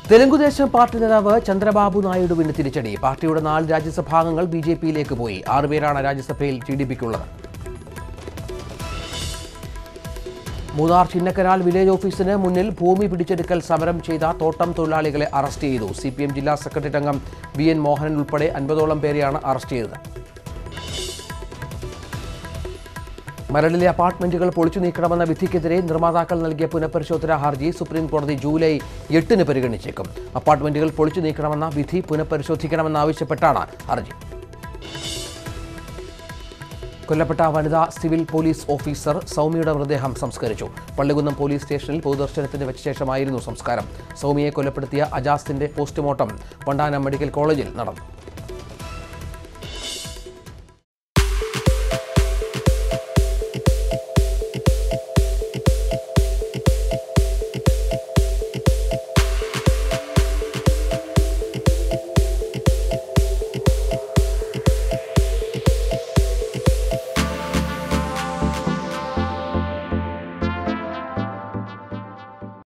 Telugu Desam party നേതാവ് ചന്ദ്രബാബു നായിഡുവിന് തിരിച്ചടി പാർട്ടിയുടെ നാല് രാജ്യസഭാംഗങ്ങൾ ബി ജെ പിയിലേക്ക് പോയി ആറുപേരാണ് രാജ്യസഭയിൽ ടി ഡി പിക്കുള്ളത് മൂന്നാർ ചിന്നക്കനാൽ വില്ലേജ് ഓഫീസിന് മുന്നിൽ ഭൂമി പിടിച്ചെടുക്കൽ സമരം ചെയ്ത തോട്ടം തൊഴിലാളികളെ അറസ്റ്റ് ചെയ്തു സി പി എം ജില്ലാ സെക്രട്ടറി അംഗം വി എൻ മോഹനൻ ഉൾപ്പെടെ അൻപതോളം പേരെയാണ് അറസ്റ്റ് ചെയ്തത് മരടിലെ അപ്പാർട്ട്മെന്റുകൾ പൊളിച്ചു നീക്കണമെന്ന വിധിക്കെതിരെ നിർമ്മാതാക്കൾ നൽകിയ പുനഃപരിശോധനാ ഹർജി സുപ്രീം കോടതി ജൂലൈ എട്ടിന് പരിഗണിച്ചേക്കും അപ്പാർട്ട്മെന്റുകൾ പൊളിച്ചു നീക്കണമെന്ന വിധി പുനഃപരിശോധിക്കണമെന്നാവശ്യപ്പെട്ടാണ് ഹർജി കൊല്ലപ്പെട്ട വനിതാ സിവിൽ പോലീസ് ഓഫീസർ സൗമ്യയുടെ മൃതദേഹം സംസ്കരിച്ചു പള്ളികുന്നം പോലീസ് സ്റ്റേഷനിൽ പൊതുദർശനത്തിന് വെച്ച ശേഷമായിരുന്നു സംസ്കാരം സൗമ്യയെ കൊലപ്പെടുത്തിയ അജാസിന്റെ പോസ്റ്റ്മോർട്ടം വണ്ടാനം മെഡിക്കൽ കോളേജിൽ നടന്നു